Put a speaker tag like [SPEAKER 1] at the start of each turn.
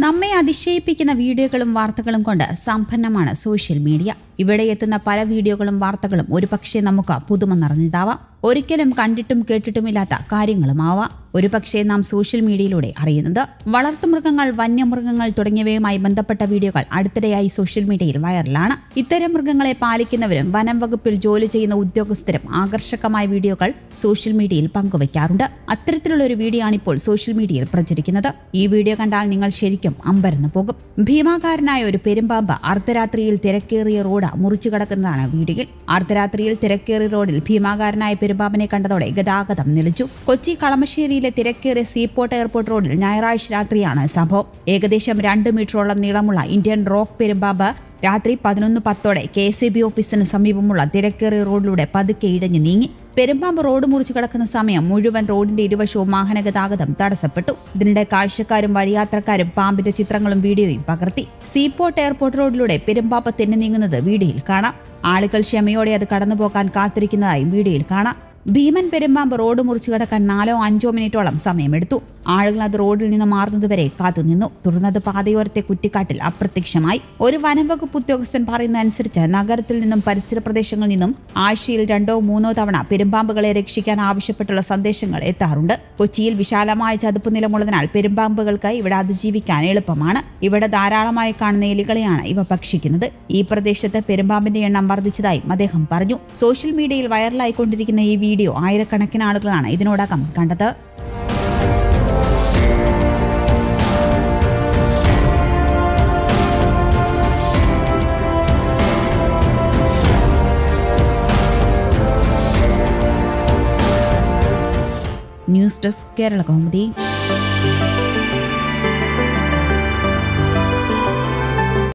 [SPEAKER 1] നമ്മെ അതിശയിപ്പിക്കുന്ന വീഡിയോകളും വാർത്തകളും കൊണ്ട് സമ്പന്നമാണ് സോഷ്യൽ മീഡിയ ഇവിടെ എത്തുന്ന പല വീഡിയോകളും വാർത്തകളും ഒരുപക്ഷെ നമുക്ക് പുതുമ നിറഞ്ഞതാവാം ഒരിക്കലും കണ്ടിട്ടും കേട്ടിട്ടുമില്ലാത്ത കാര്യങ്ങളുമാവാം ഒരുപക്ഷെ നാം സോഷ്യൽ മീഡിയയിലൂടെ അറിയുന്നത് വളർത്തുമൃഗങ്ങൾ വന്യമൃഗങ്ങൾ തുടങ്ങിയവയുമായി ബന്ധപ്പെട്ട വീഡിയോകൾ അടുത്തിടെയായി സോഷ്യൽ മീഡിയയിൽ വൈറലാണ് ഇത്തരം മൃഗങ്ങളെ പാലിക്കുന്നവരും വനം വകുപ്പിൽ ജോലി ചെയ്യുന്ന ഉദ്യോഗസ്ഥരും ആകർഷകമായ വീഡിയോകൾ സോഷ്യൽ മീഡിയയിൽ പങ്കുവയ്ക്കാറുണ്ട് അത്തരത്തിലുള്ള ഒരു വീഡിയോ ആണ് ഇപ്പോൾ സോഷ്യൽ മീഡിയയിൽ പ്രചരിക്കുന്നത് ഈ വീഡിയോ കണ്ടാൽ നിങ്ങൾ ശരിക്കും അമ്പരന്ന് പോകും ഭീമാകാരനായ ഒരു പെരുമ്പാമ്പ് അർദ്ധരാത്രിയിൽ തിരക്കേറിയ റോഡ് മുറിച്ചു കടക്കുന്നതാണ് വീഡിയോയിൽ അർദ്ധരാത്രിയിൽ തിരക്കേറിയ റോഡിൽ ഭീമാകാരനായ പെരുമ്പാമ്പിനെ കണ്ടതോടെ ഗതാഗതം നിലച്ചു കൊച്ചി കളമശ്ശേരിയിലെ തിരക്കേറിയ സീപോർട്ട് എയർപോർട്ട് റോഡിൽ ഞായറാഴ്ച രാത്രിയാണ് സംഭവം ഏകദേശം രണ്ട് മീറ്ററോളം നീളമുള്ള ഇന്ത്യൻ റോക്ക് പെരുമ്പാമ്പ് രാത്രി പതിനൊന്ന് പത്തോടെ കെ എസ് ഇ ബി ഓഫീസിന് സമീപമുള്ള തിരക്കേറിയ റോഡിലൂടെ പതുക്കെ ഇടഞ്ഞു നീങ്ങി പെരുമ്പാമ്പ് റോഡ് മുറിച്ചു കിടക്കുന്ന സമയം മുഴുവൻ റോഡിന്റെ ഇരുവശവും വാഹന ഗതാഗതം തടസ്സപ്പെട്ടു ഇതിനിടെ കാഴ്ചക്കാരും വഴിയാത്രക്കാരും പാമ്പിന്റെ ചിത്രങ്ങളും വീഡിയോയും പകർത്തി സീപോർട്ട് എയർപോർട്ട് റോഡിലൂടെ പെരുമ്പാമ്പ് തെന്നി നീങ്ങുന്നത് വീഡിയോയിൽ കാണാം ആളുകൾ ക്ഷമയോടെ അത് കടന്നുപോകാൻ കാത്തിരിക്കുന്നതായും വീഡിയോയിൽ കാണാം ഭീമൻ പെരുമ്പാമ്പ് റോഡ് മുറിച്ചു കിടക്കാൻ നാലോ അഞ്ചോ മിനിറ്റോളം സമയമെടുത്തു ആളുകൾ അത് റോഡിൽ നിന്ന് മാറുന്നതുവരെ കാത്തുനിന്നു തുടർന്നത് പാതയോരത്തെ കുറ്റിക്കാട്ടിൽ അപ്രത്യക്ഷമായി ഒരു വനംവകുപ്പ് ഉദ്യോഗസ്ഥൻ പറയുന്നതനുസരിച്ച് നഗരത്തിൽ നിന്നും പരിസര പ്രദേശങ്ങളിൽ നിന്നും ആഴ്ചയിൽ രണ്ടോ മൂന്നോ തവണ പെരുമ്പാമ്പുകളെ രക്ഷിക്കാൻ ആവശ്യപ്പെട്ടുള്ള സന്ദേശങ്ങൾ എത്താറുണ്ട് കൊച്ചിയിൽ വിശാലമായ ചതുപ്പ് നിലമുള്ളതിനാൽ പെരുമ്പാമ്പുകൾക്ക് ഇവിടെ അതിജീവിക്കാൻ എളുപ്പമാണ് ഇവിടെ ധാരാളമായി കാണുന്ന എലികളെയാണ് ഇവ ഭക്ഷിക്കുന്നത് ഈ പ്രദേശത്ത് പെരുമ്പാമ്പിന്റെ എണ്ണം വർദ്ധിച്ചതായും അദ്ദേഹം പറഞ്ഞു സോഷ്യൽ മീഡിയയിൽ വൈറലായിക്കൊണ്ടിരിക്കുന്ന ഈ വീഡിയോ ആയിരക്കണക്കിന് ആളുകളാണ് ഇതിനോടകം കണ്ടത് ന്യൂസ് ഡെസ്ക് കേരള കൗമുദി